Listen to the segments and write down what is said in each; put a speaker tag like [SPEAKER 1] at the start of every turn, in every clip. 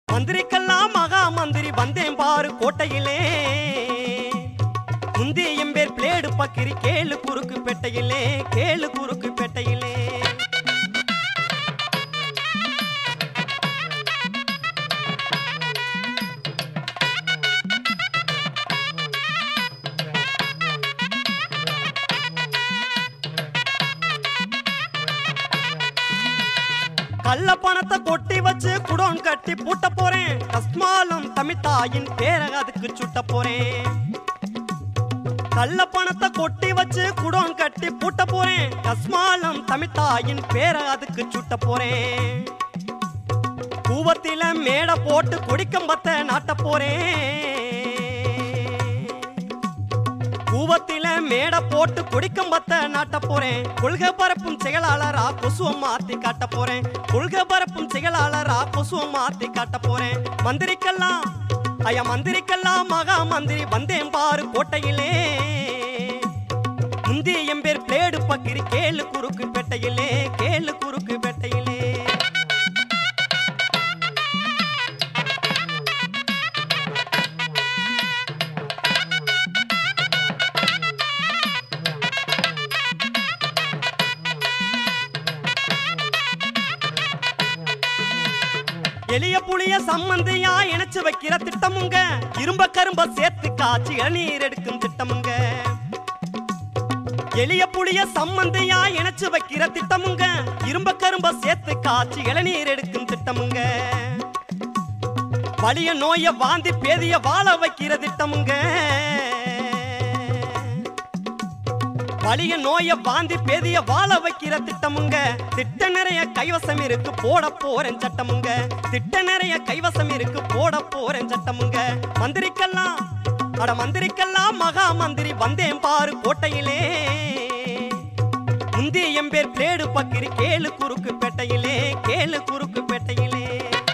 [SPEAKER 1] மந்திரிக்கெல்லாம் மகா மந்திரி வந்தேன் பாரு கோட்டையிலே முந்தி எம்பேர் பிளேடு பக்கிரி கேளு குறுக்கு பெட்டையிலே கேளு குறுக்கு பெட்டையிலே கள்ள பணத்தை கொட்டி வச்சு குடோன் கட்டி பூட்ட போறேன் கஸ்மாலும் தமிழ்தாயின் பேரை அதுக்கு சுட்ட போறேன் கள்ள பணத்தை கொட்டி வச்சு குடோன் கட்டி பூட்ட போறேன் கஸ்மாலம் தமிழ்தாயின் பேரை அதுக்கு சுட்ட போறேன் கூவத்தில மேடை போட்டு கொடிக்கம்பத்தை நாட்ட போறேன் கூவத்தில மேடை போட்டு கொடிக்கம்பத்தை நாட்ட போறேன் கொள்கை பரப்பும் செயலாளரா கொசுவம் மாத்தி காட்ட போறேன் கொள்கை பரப்பும் செயலாளரா கொசுவம் மாத்தி காட்ட போறேன் மந்திரிக்கெல்லாம் ஐயா மந்திரிக்கெல்லாம் மகா மந்திரி வந்தேன் பாரு கோட்டையிலே முந்தி எம்பேர் பிளேடு பக்கிரி கேளு குறுக்கு பெட்டையிலே கேளு குறுக்கு பெட்டையிலே எளிய புளிய சம்மந்தியா இணைச்சு வைக்கிற திட்டமுங்க இரும்ப கரும்ப சேர்த்து காய்ச்சி இளநீர் எடுக்கும் திட்டமுங்க எளிய புளிய சம்மந்தியா இணைச்சு வைக்கிற திட்டமுங்க இரும்ப கரும்ப சேர்த்து காய்ச்சி இளநீர் எடுக்கும் திட்டமுங்க வலிய நோய வாந்தி பேதிய வாழ வைக்கிற திட்டமுங்க வலிய நோய வாந்தி பேதிய வாழ வைக்கிற திட்டமுங்க திட்ட நிறைய கைவசம் இருக்கு போட போறேன் சட்டமுங்க திட்ட நிறைய கைவசம் இருக்கு போட போறேன் சட்டமுங்க மந்திரிக்கெல்லாம் அட மந்திரிக்கெல்லாம் மகா மந்திரி வந்தேன் பாரு கோட்டையிலே முந்தி எம்பேர் பிளேடு பக்கிரி கேளு குறுக்கு பேட்டையிலே கேளு குறுக்கு பேட்டையிலே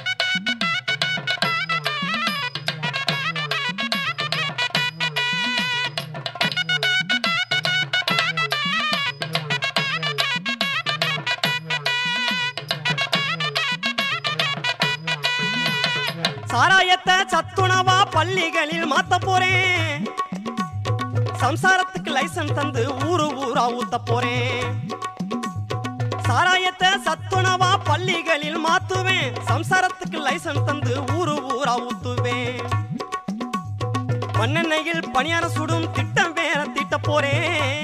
[SPEAKER 1] சாராயத்தை சத்துணவா பள்ளிகளில் மாத்த போறேன் சம்சாரத்துக்கு லைசன்ஸ் தந்து ஊரு ஊரா ஊத்த போறேன் சாராயத்தை சத்துணவா பள்ளிகளில் மாத்துவேன் சம்சாரத்துக்கு லைசன்ஸ் தந்து ஊரு ஊரா ஊத்துவேன் மண்ணெண்ணெயில் பணியார சுடும் திட்டம் வேற தீட்ட போறேன்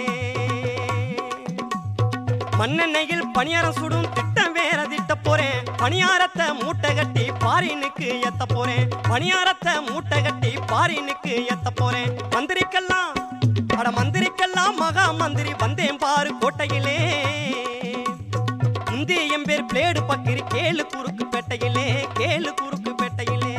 [SPEAKER 1] மண்ணெண்ணெயில் பணியாரம் சுடும் திட்டம் வேற திட்ட போறேன் பணியாரத்தை மூட்டை கட்டி பாரினுக்கு ஏத்த போறேன் பணியாரத்தை மூட்டை கட்டி பாரினுக்கு ஏத்த போறேன் மந்திரிக்கெல்லாம் அட மந்திரிக்கெல்லாம் மகா மந்திரி வந்தேன் பாரு கோட்டையிலே முந்தி எம்பேர் பிளேடு பக்கிரி கேளு குறுக்கு பேட்டையிலே கேளு குறுக்கு பேட்டையிலே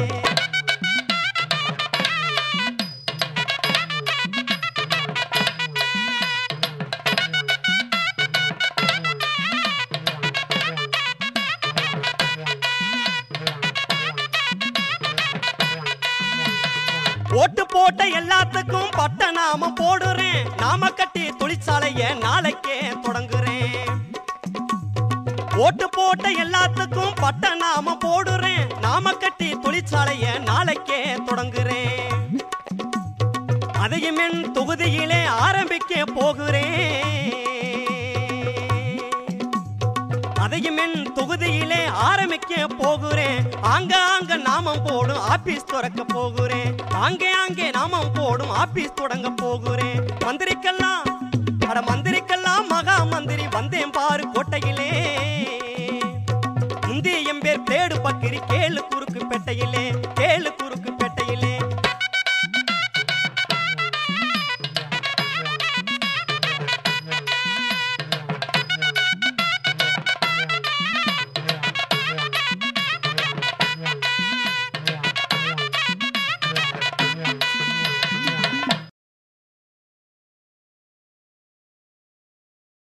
[SPEAKER 1] ஓட்டு போட்ட எல்லாத்துக்கும் பட்ட நாம போடுறேன் நாம கட்டி தொழிற்சாலைய நாளைக்கே தொடங்குறேன் ஓட்டு போட்ட எல்லாத்துக்கும் பட்ட நாம போடுறேன் நாம கட்டி தொழிற்சாலைய நாளைக்கே தொடங்குறேன் அதையும் என் தொகுதியிலே ஆரம்பிக்க போகிறேன் அதையும் என் தொகுதியிலே ஆரம்பிக்க போகிறேன் ஆங்க ஆங்க நாமம் போடும் ஆபீஸ் திறக்க போகிறேன் ஆங்கே ஆங்கே நாமம் போடும் ஆபீஸ் தொடங்க போகிறேன் மந்திரிக்கெல்லாம் அட மந்திரிக்கெல்லாம் மகா மந்திரி வந்தேன் பாரு கோட்டையிலே முந்தி எம்பேர் பிளேடு பக்கிரி கேளு